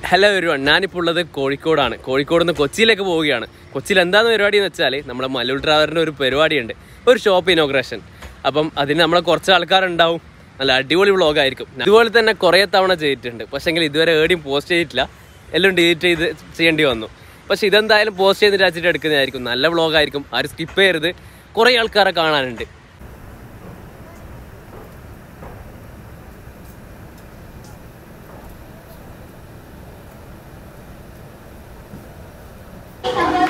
Hello ഒരുവൺ ഞാനിപ്പോൾ ഉള്ളത് കോഴിക്കോടാണ് കോഴിക്കോട് നിന്ന് കൊച്ചിയിലേക്ക് പോവുകയാണ് കൊച്ചിയിൽ എന്താണ് പരിപാടി എന്ന് വെച്ചാൽ നമ്മുടെ മലൂർ ട്രാവലറിൻ്റെ ഒരു പരിപാടിയുണ്ട് ഒരു ഷോപ്പ് ഇനോഗ്രേഷൻ അപ്പം അതിന് നമ്മളെ കുറച്ച് ആൾക്കാരുണ്ടാവും നല്ല അടിപൊളി വ്ളോഗായിരിക്കും അതുപോലെ തന്നെ കുറേ തവണ ചെയ്തിട്ടുണ്ട് പക്ഷേങ്കിൽ ഇതുവരെ എവിടെയും പോസ്റ്റ് ചെയ്തിട്ടില്ല എല്ലാം ഡിലീറ്റ് ചെയ്ത് ചെയ്യേണ്ടി വന്നു പക്ഷെ ഇതെന്തായാലും പോസ്റ്റ് ചെയ്തിട്ട് വെച്ചിട്ട് എടുക്കുന്നതായിരിക്കും നല്ല വ്ളോഗായിരിക്കും ആരും സ്കിപ്പ് ചെയ്യരുത് കുറേ ആൾക്കാരെ കാണാനുണ്ട് number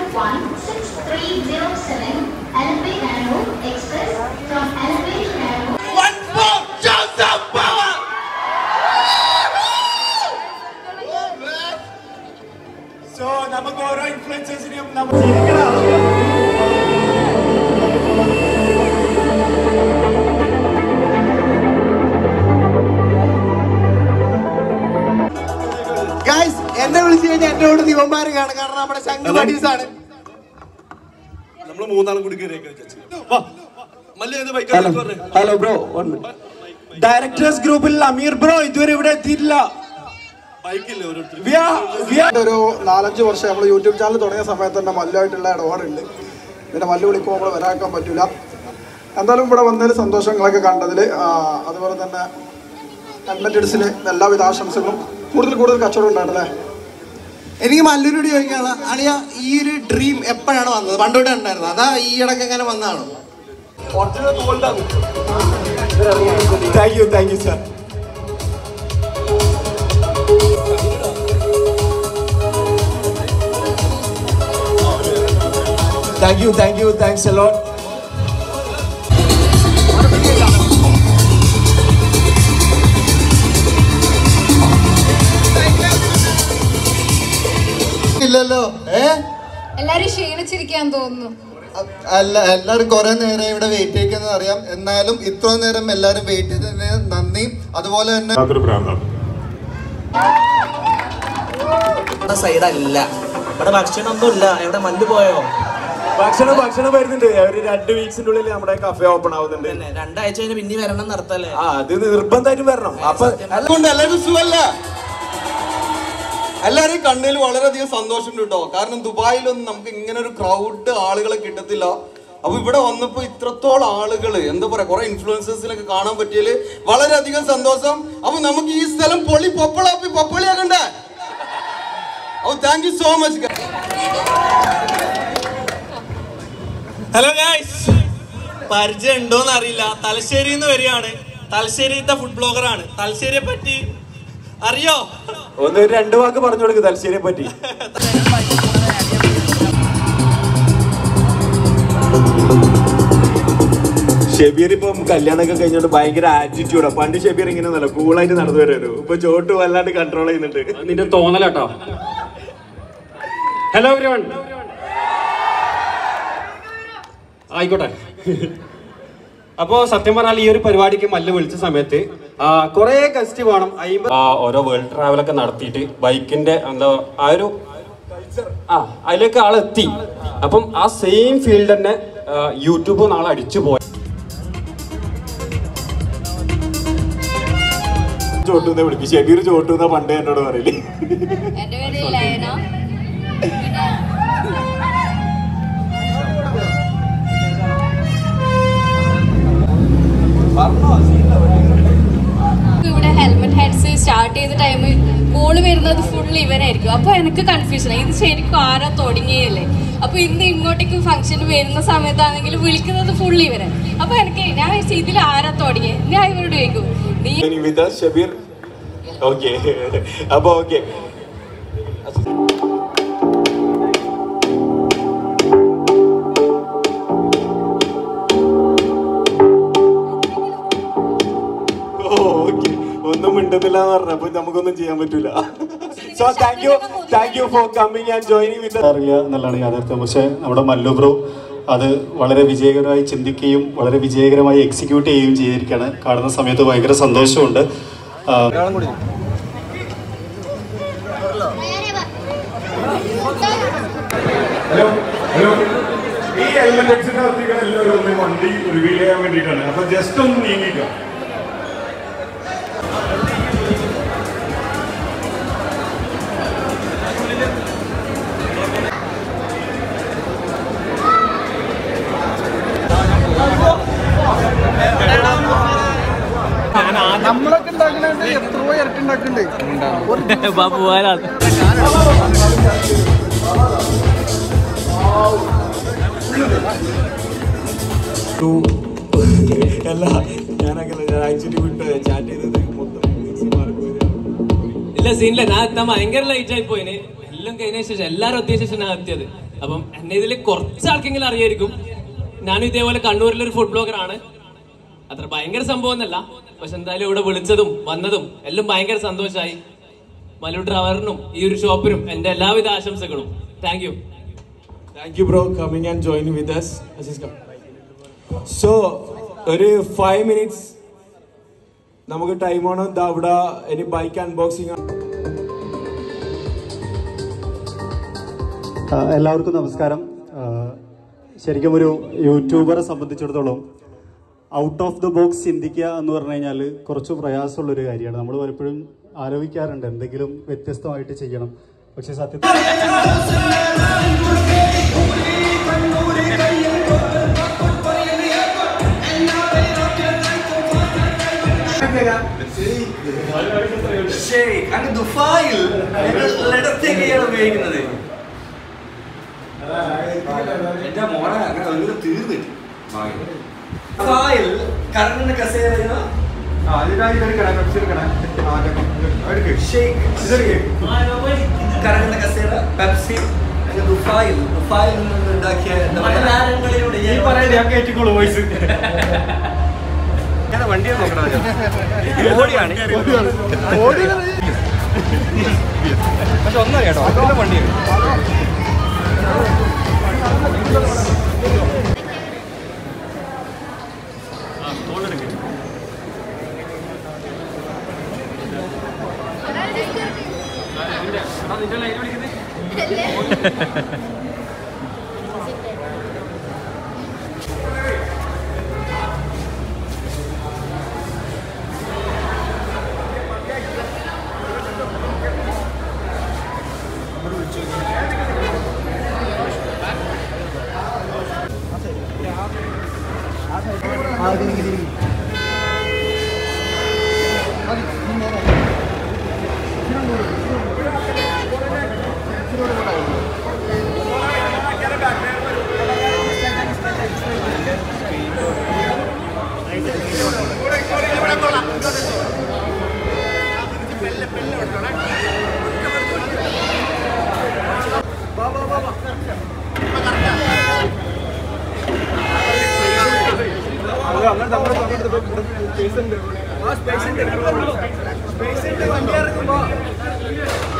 16307 Alabay Nano Express from Alabay to Nano. One more Joseph Power! So നമുക്ക് ഓരോ ഇൻഫ്ലുവൻസേഴ്സിനെയും നമ്മൾ ഗൈസ് എന്നെ വിളിച്ചു കഴിഞ്ഞാൽ എന്റെ കൂടെ ദിവന്മാര് കാണും കാരണം നമ്മുടെ ശംഖ് ബഡീസ് ആണ് നമ്മൾ മൂന്നാളും കൂടി കയറിയേക്കാൻ ഹലോ ഹലോ ബ്രോ ഡയറക്ടേഴ്സ് ഗ്രൂപ്പിൽ അമീർ ബ്രോ ഇതുവരെ ഇവിടെ എത്തിയിട്ടില്ല ബൈക്കില്ലേ ഓരോരുത്തർ We are- we are- ഒരു നാലഞ്ച് വർഷം നമ്മൾ യൂട്യൂബ് ചാനൽ തുടങ്ങിയ സമയത്ത് തന്നെ മല്ലുമായിട്ടുള്ള ഇടപാടുണ്ട് പിന്നെ മല്ലു വിളിക്കുമ്പോൾ നമ്മൾ വരാക്കാൻ പറ്റൂല എന്തായാലും ഇവിടെ വന്നതിൽ സന്തോഷങ്ങളൊക്കെ കണ്ടതിൽ അതുപോലെ തന്നെ അഡ്മിറ്റഡ്സിന് എല്ലാവിധ ആശംസകളും കൂടുതൽ കൂടുതൽ കച്ചവടം ഉണ്ടായിട്ടല്ലേ എനിക്ക് മല്ലൂരോട് ചോദിക്കാനുള്ള അണിയ ഈ ഒരു ഡ്രീം എപ്പോഴാണ് വന്നത് പണ്ടോട്ട് ഉണ്ടായിരുന്നത് അതാ ഈ ഇടയ്ക്ക് എങ്ങനെ വന്നതാണോ thank you thank you sir thank you thank you thanks a lot ഇല്ലല്ലോ ഏ എല്ലാരും ക്ഷീണിച്ചിരിക്കാൻ തോന്നുന്നു അല്ല എല്ലാവരും കുറെ നേരം ഇവിടെ വെയിറ്റ് ചെയ്യിക്കുന്ന അറിയാം എന്നാലും ഇത്ര നേരം എല്ലാവരും വെയിറ്റ് ചെയ്തതിന് നന്ദി അതുപോലെ തന്നെ ഇവിടെ സൈഡല്ല ഇവിടെ ഭക്ഷണമൊന്നുമില്ല എവിടെ മല്ല് പോയോ ഭക്ഷണം ഭക്ഷണം വരുന്നുണ്ട് ഒരു രണ്ട് വീക്സിന്റെ ഉള്ളിൽ നമ്മുടെ കഫേ ഓപ്പൺ ആവുന്നുണ്ട് പിന്നെ രണ്ടാഴ്ച കഴിഞ്ഞ് പിന്നെ വരണം നടത്തല്ലേ ആ അത് നിർബന്ധമായിട്ടും വരണം അപ്പൊ അതുകൊണ്ട് എല്ലാവരും സുഖല്ല എല്ലാവരും കണ്ണിൽ വളരെയധികം സന്തോഷമുണ്ട് കേട്ടോ കാരണം ദുബായിലൊന്നും നമുക്ക് ഇങ്ങനെ ഒരു ക്രൗഡ് ആളുകളെ കിട്ടത്തില്ല അപ്പൊ ഇവിടെ വന്നപ്പോ ഇത്രത്തോളം ആളുകൾ എന്താ പറയാ കുറെ ഇൻഫ്ലുവൻസേഴ്സിനൊക്കെ കാണാൻ പറ്റിയതില് വളരെയധികം സന്തോഷം അപ്പൊ നമുക്ക് ഈ സ്ഥലം പൊളി പൊപ്പളാപ്പി പൊപ്പളിയാക്കണ്ടേ അപ്പൊ thank you so much hello guys പരിചയം ഉണ്ടോന്ന് അറിയില്ല തലശ്ശേരിയിൽ നിന്ന് വരികയാണ് തലശ്ശേരിത്തെ ഫുഡ് ബ്ലോഗറാണ് തലശ്ശേരിയെ പറ്റി അറിയോ ഒന്ന് ഒരു രണ്ട് വാക്ക് പറഞ്ഞു കൊടുക്ക് തലശ്ശേരിയെ പറ്റി ഷെബീർ ഇപ്പം കല്യാണമൊക്കെ കഴിഞ്ഞോണ്ട് ഭയങ്കര ആറ്റിറ്റ്യൂഡാ പണ്ട് ഷെബീർ ഇങ്ങനെ നല്ല കൂളായിട്ട് നടന്നു വരുമായിരുന്നു ഇപ്പൊ ചോട്ട് വല്ലാണ്ട് കൺട്രോൾ ചെയ്യുന്നുണ്ട് നിന്റെ തോന്നലാട്ടോ ഹലോ എവരിവൺ ആയിക്കോട്ടെ അപ്പോ സത്യം പറഞ്ഞാൽ ഈ ഒരു പരിപാടിക്ക് മല്ല് വിളിച്ച സമയത്ത് കുറെ ഗസ്റ്റ് വേണം അയ്മ്പ- ആ, ഓരോ വേൾഡ് ട്രാവലൊക്കെ നടത്തിയിട്ട് ബൈക്കിന്റെ എന്താ ആ ഒരു ആ അതിലേക്ക് ആളെത്തി അപ്പം ആ സെയിം ഫീൽഡ് തന്നെ ആ, യൂട്യൂബ് നാളെ അടിച്ചു പോയി ചോട്ടൂന്നെ വിളിക്കും ഷെബീർ ചോട്ടൂന്ന പണ്ടേ എന്നോട് പറയില്ലേ എന്റെ പേര് ലയന ഇവിടെ ഹെൽമെറ്റ് ഹെഡ്സ് സ്റ്റാർട്ട് ചെയ്ത ടൈം കോള് വരുന്നത് ഫുൾ ഇവനായിരിക്കും അപ്പൊ എനിക്ക് കൺഫ്യൂഷൻ ഇത് ശരിക്കും ആരാ തുടങ്ങിയല്ലേ അപ്പൊ ഇന്ന് ഇങ്ങോട്ടേക്ക് ഫംഗ്ഷൻ വരുന്ന സമയത്താണെങ്കിൽ വിളിക്കുന്നത് ഫുൾ ഇവരെ അപ്പൊ എനിക്ക് ഞാൻ വിചാരിച്ചു ഇതിൽ ആരാ തുടങ്ങിയത് ഞാൻ ഇവരോട് ചോദിക്കും നീ വിത്ത് ഷബീർ ഓക്കെ അപ്പൊ ഓക്കെ ഒന്നും മിണ്ടുന്നില്ല എന്ന് പറഞ്ഞപ്പോ നമുക്കൊന്നും ചെയ്യാൻ പറ്റൂല so thank you thank you for coming and joining with അറിയില്ല എന്നുള്ളതാണ് യാഥാർത്ഥ്യം പക്ഷേ നമ്മുടെ മല്ലു ബ്രോ അത് വളരെ വിജയകരമായി ചിന്തിക്കുകയും വളരെ വിജയകരമായി എക്സിക്യൂട്ട് ചെയ്യുകയും ചെയ്തിരിക്കുകയാണ് കാണുന്ന സമയത്ത് ഭയങ്കര സന്തോഷമുണ്ട് ആ, ഹലോ ഹലോ ഈ ഹെൽമെറ്റ് എക്സിനകത്തേക്ക് എല്ലാവരും ഒന്ന് വണ്ടി റിവീൽ ചെയ്യാൻ വേണ്ടിയിട്ടാണ് അപ്പൊ ജസ്റ്റ് ഒന്ന് നീങ്ങിക്കാം ഉണ്ടാക്കണേ എത്രയോ ഇരട്ടി ഉണ്ടാക്കണ്ടേ ബാബു ആരാണ് അല്ല ഞാനങ്ങനെ ഞാൻ ആക്ച്വലി വിട്ട് ചാറ്റ് ചെയ്തത് മൊത്തം മിക്സി മാറിപ്പോയി ഇല്ല സീനില്ല ഞാൻ എത്താൻ ഭയങ്കര ലൈറ്റ് ആയി പോയിന് എല്ലാം കഴിഞ്ഞ ശേഷം എല്ലാരും എത്തിയ ശേഷം ഞാൻ എത്തിയത് അപ്പം എന്നെ ഇതിൽ കുറച്ച് ആൾക്കെങ്കിലും അറിയായിരിക്കും ഞാനും ഇതേപോലെ കണ്ണൂരിലെ ഒരു ഫുഡ് ബ്ലോഗർ ആണ് അത്ര ഭയങ്കര സംഭവം ഒന്നല്ല പക്ഷെ എന്തായാലും ഇവിടെ വിളിച്ചതും വന്നതും എല്ലാം ഭയങ്കര സന്തോഷമായി മലു ട്രാവലറിനും ഈ ഒരു ഷോപ്പിനും എന്റെ എല്ലാവിധ ആശംസകളും thank you thank you bro coming and join with us so ഒരു ഫൈവ് മിനിറ്റ്സ് നമുക്ക് ടൈം ആണ് ദാ ഇവിടെ ഇനി ബൈക്ക് അൺബോക്സിംഗ് ആ, എല്ലാവർക്കും നമസ്കാരം ആ, ശരിക്കും ഒരു യൂട്യൂബറെ സംബന്ധിച്ചിടത്തോളം ഔട്ട് ഓഫ് ദ ബോക്സ് ചിന്തിക്കുക എന്ന് പറഞ്ഞു കഴിഞ്ഞാൽ കുറച്ച് പ്രയാസമുള്ളൊരു കാര്യമാണ് നമ്മൾ പലപ്പോഴും ആലോചിക്കാറുണ്ട് എന്തെങ്കിലും വ്യത്യസ്തമായിട്ട് ചെയ്യണം പക്ഷെ സത്യത്തിൽ അങ്ങ് ദുബായിൽ ലഡത്തേക്കാണ് ഉപയോഗിക്കുന്നത് എന്റെ മോനെ അങ്ങനെ ഒരു തീർന്നിട്ട് ദുബായിൽ കറങ്ങുന്ന കസേര കറങ്ങുന്ന കസേര പെപ്സി അങ്ങ് ദുബായിൽ ദുബായിൽ നിന്ന് ഉണ്ടാക്കിയ എന്താ പറയാ, ഈ പറയുന്നത് ഞാൻ കേട്ടിക്കോളൂ വോയിസ് ഓടിയാണ് പക്ഷെ ഒന്നറിയാട്ടോ അതിന്റെ വണ്ടിയാണ് സ്പേസ് ഉണ്ട് വണ്ടി ഇറങ്ങുമ്പോ